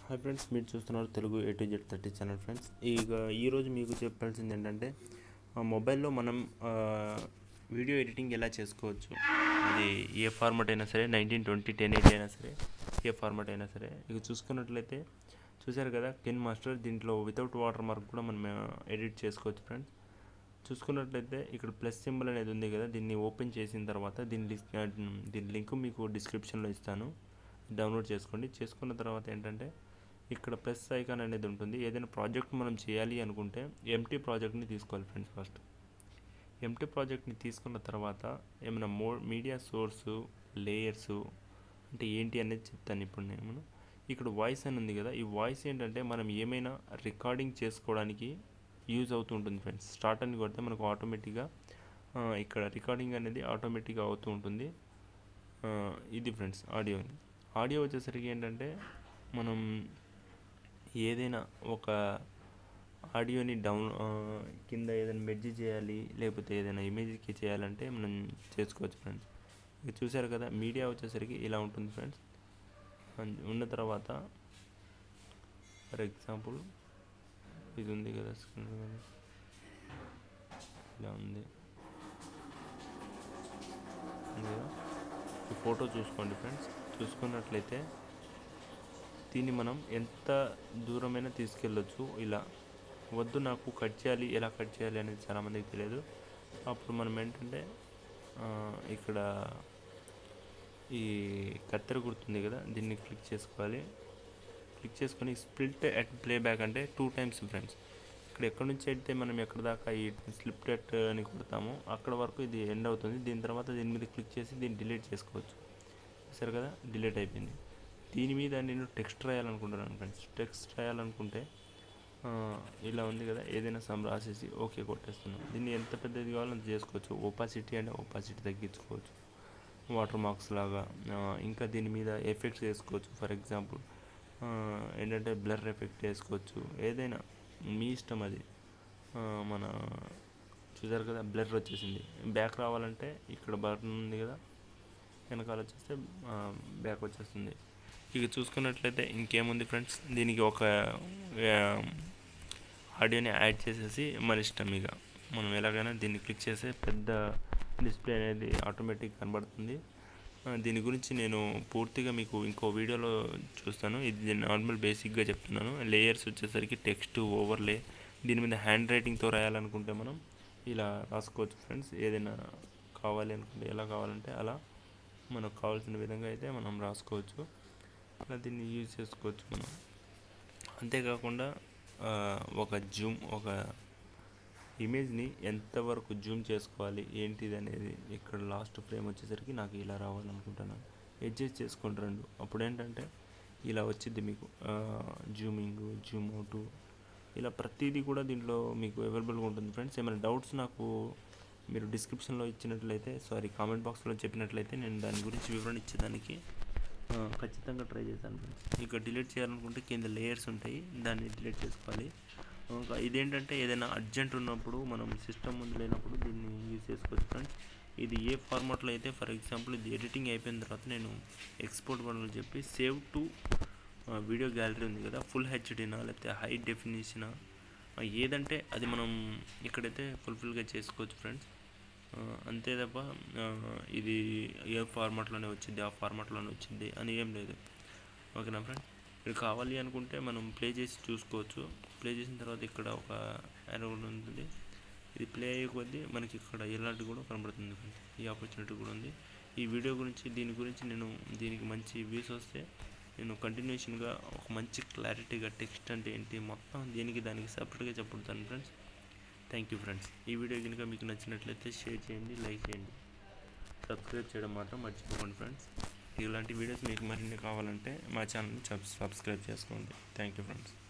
Hi friends మీరు చూస్తున్నారు Telugu A to Z thirty channel friends ఇక ఈరోజు మీకు చెప్పాల్సింది ఏంటంటే ఆ మొబైల్లో మనం ఆ, వీడియో ఎడిటింగ్ ఎలా చేసుకోవచ్చు అది ఏ ఫార్మాట్ అయినా సరే నైన్టీన్ ట్వంటీ టెన్ ఎయిటీ అయినా సరే ఏ ఫార్మాట్ అయినా సరే ఇక చూసుకున్నట్లయితే చూశారు కదా కెన్ మాస్టర్ దీంట్లో వితౌట్ వాటర్ మార్క్ కూడా మనం ఎడిట్ చేసుకోవచ్చు ఫ్రెండ్స్ చూసుకున్నట్లయితే ఇక్కడ ప్లస్ సింబల్ అనేది ఉంది కదా దీన్ని ఓపెన్ చేసిన తర్వాత దీని లిస్- ఆ, దీని లింక్ మీకు డిస్క్రిప్షన్లో ఇస్తాను డౌన్లోడ్ చేసుకోండి చేసుకున్న తర్వాత ఏంటంటే ఇక్కడ ప్లస్ ఐకాన్ అనేది ఉంటుంది ఏదైనా ప్రాజెక్ట్ మనం చేయాలి అనుకుంటే ఎంటీ ప్రాజెక్ట్ని తీసుకోవాలి ఫ్రెండ్స్ ఫస్ట్ ఎంటీ ప్రాజెక్ట్ని తీసుకున్న తర్వాత ఏమైనా మో మీడియా సోర్సు లేయర్సు అంటే ఏంటి అనేది చెప్తాను ఇప్పుడు నేను ఇక్కడ వాయిస్ అని ఉంది కదా ఈ వాయిస్ ఏంటంటే మనం ఏమైనా రికార్డింగ్ చేసుకోవడానికి యూజ్ అవుతూ ఉంటుంది ఫ్రెండ్స్ స్టార్ట్ అని కొడితే మనకు ఆటోమేటిక్గా ఆ, ఇక్కడ రికార్డింగ్ అనేది ఆటోమేటిక్గా అవుతూ ఉంటుంది ఆ, ఇది ఫ్రెండ్స్ ఆడియో ఆడియో వచ్చేసరికి ఏంటంటే మనం ఏదైనా ఒక ఆడియోని డౌన్ ఆ, కింద ఏదైనా మెడ్జ్ చేయాలి లేకపోతే ఏదైనా ఇమేజ్కి చేయాలంటే మనం చేసుకోవచ్చు ఫ్రెండ్స్ ఇక చూసారు కదా మీడియా వచ్చేసరికి ఇలా ఉంటుంది ఫ్రెండ్స్ అన్- ఉన్న తర్వాత ఫర్ ఎగ్జాంపుల్ ఇది ఉంది కదా స్క్రీన్ మీద. ఇలా ఉంది ఉంది కదా ఈ ఫోటో చూసుకోండి ఫ్రెండ్స్ చూసుకున్నట్లయితే దీన్ని మనం ఎంత దూరమైనా తీసుకెళ్ళొచ్చు ఇలా వద్దు నాకు కట్ చేయాలి ఎలా కట్ చేయాలి అనేది చాలామందికి తెలియదు అప్పుడు మనం ఏంటంటే ఆ, ఇక్కడ ఈ కత్తెర గుర్తుంది కదా దీన్ని క్లిక్ చేసుకోవాలి క్లిక్ చేసుకొని స్ప్లిట్ అట్ ప్లేబ్యాక్ అంటే టూ టైమ్స్ ఫ్రెండ్స్ ఇక్కడ ఎక్కడి నుంచి అయితే మనం ఎక్కడ దాకా ఈ స్లిప్ అట్ అని కొడతామో అక్కడ వరకు ఇది ఎండ్ అవుతుంది దీని తర్వాత దీని మీద క్లిక్ చేసి దీన్ని డిలీట్ చేసుకోవచ్చు సరే కదా డిలీట్ అయిపోయింది దీని మీద నేను టెక్స్ట్ రాయాలనుకుంటున్నాను ఫ్రెండ్స్ టెక్స్ట్ రాయాలనుకుంటే ఆ, ఇలా ఉంది కదా ఏదైనా సమ్ రాసేసి ఓకే కొట్టేస్తున్నాం దీన్ని ఎంత పెద్దది కావాలో అంత చేసుకోవచ్చు ఓపాసిటీ అంటే ఓపాసిటీ తగ్గించుకోవచ్చు వాటర్ మార్క్స్ లాగా ఆ, ఇంకా దీని మీద ఎఫెక్ట్స్ వేసుకోవచ్చు ఫర్ ఎగ్జాంపుల్ ఏంటంటే బ్లర్ ఎఫెక్ట్ వేసుకోవచ్చు ఏదైనా మీ ఇష్టం అది ఆ, మన చూసారు కదా బ్లర్ వచ్చేసింది బ్యాక్ రావాలంటే ఇక్కడ బటన్ ఉంది కదా వెనకాల వచ్చేస్తే బ్యాక్ వచ్చేస్తుంది ఇక చూసుకున్నట్లయితే ఇంకేముంది ఫ్రెండ్స్ దీనికి ఒక ఆ, ఆడియోని యాడ్ చేసేసి మన ఇష్టం ఇక మనం ఎలాగైనా దీన్ని క్లిక్ చేస్తే పెద్ద డిస్ప్లే అనేది ఆటోమేటిక్ కనబడుతుంది ఆ, దీని గురించి నేను పూర్తిగా మీకు ఇంకో వీడియోలో చూస్తాను ఇది నార్మల్ బేసిక్గా చెప్తున్నాను లేయర్స్ వచ్చేసరికి టెక్స్ట్ ఓవర్లే దీని మీద హ్యాండ్ రైటింగ్తో రాయాలనుకుంటే మనం ఇలా రాసుకోవచ్చు ఫ్రెండ్స్ ఏదైనా కావాలి అనుకుంటే ఎలా కావాలంటే అలా మనకు కావాల్సిన విధంగా అయితే మనం రాసుకోవచ్చు అలా దీన్ని యూజ్ చేసుకోవచ్చు మనం అంతేకాకుండా ఆ, ఒక జూమ్ ఒక ఇమేజ్ని ఎంతవరకు జూమ్ చేసుకోవాలి ఏంటిది అనేది ఇక్కడ లాస్ట్ ఫ్రేమ్ వచ్చేసరికి నాకు ఇలా రావాలనుకుంటున్నాను అడ్జస్ట్ చేసుకోండి రెండు అప్పుడు ఏంటంటే ఇలా వచ్చింది మీకు జూమింగ్ జూమ్ అవుట్ ఇలా ప్రతిదీ కూడా దీంట్లో మీకు అవైలబుల్గా ఉంటుంది ఫ్రెండ్స్ ఏమైనా డౌట్స్ నాకు మీరు డిస్క్రిప్షన్లో ఇచ్చినట్లయితే సారీ కామెంట్ బాక్స్లో చెప్పినట్లయితే నేను దాని గురించి వివరణ ఇచ్చేదానికి ఆ, ఖచ్చితంగా ట్రై చేశాను ఫ్రెండ్స్ ఇక డిలీట్ చేయాలనుకుంటే కింద లేయర్స్ ఉంటాయి దాన్ని డిలీట్ చేసుకోవాలి ఇంకా ఇదేంటంటే ఏదైనా అర్జెంట్ ఉన్నప్పుడు మనం సిస్టమ్ ముందు లేనప్పుడు దీన్ని యూజ్ చేసుకోవచ్చు ఫ్రెండ్స్ ఇది ఏ ఫార్మాట్లో అయితే ఫర్ ఎగ్జాంపుల్ ఇది ఎడిటింగ్ అయిపోయిన తర్వాత నేను ఎక్స్పోర్ట్ బటన్ చెప్పి సేవ్ టు వీడియో గ్యాలరీ ఉంది కదా ఫుల్ హెచ్డీనా లేకపోతే హై డెఫినేషనా ఏదంటే అది మనం ఇక్కడైతే ఫుల్ఫిల్గా చేసుకోవచ్చు ఫ్రెండ్స్ ఆ, అంతే తప్ప ఆ, ఇది ఏ ఫార్మాట్లోనే వచ్చింది ఆ ఫార్మాట్లోనే వచ్చింది అని ఏం లేదు ఓకేనా ఫ్రెండ్ ఇది కావాలి అనుకుంటే మనం ప్లే చేసి చూసుకోవచ్చు ప్లే చేసిన తర్వాత ఇక్కడ ఒక యారో కూడా ఉంటుంది ఇది ప్లే అయ్యే కొద్దీ మనకి ఇక్కడ ఎలాంటి కూడా కనబడుతుంది friends. ఈ ఆపర్చునిటీ కూడా ఉంది ఈ వీడియో గురించి దీని గురించి నేను దీనికి మంచి వ్యూస్ వస్తే నేను కంటిన్యూషన్గా ఒక మంచి క్లారిటీగా టెక్స్ట్ అంటే ఏంటి మొత్తం దీనికి దానికి సపరేట్గా చెప్పుతాను ఫ్రెండ్స్ థ్యాంక్ యూ ఫ్రెండ్స్ ఈ వీడియో కనుక మీకు నచ్చినట్లయితే షేర్ చేయండి లైక్ చేయండి సబ్స్క్రైబ్ చేయడం మాత్రం మర్చిపోకండి ఫ్రెండ్స్ ఇలాంటి వీడియోస్ మీకు మరిన్ని కావాలంటే మా ఛానల్ని సబ్స్క్రైబ్ చేసుకోండి థ్యాంక్ యూ ఫ్రెండ్స్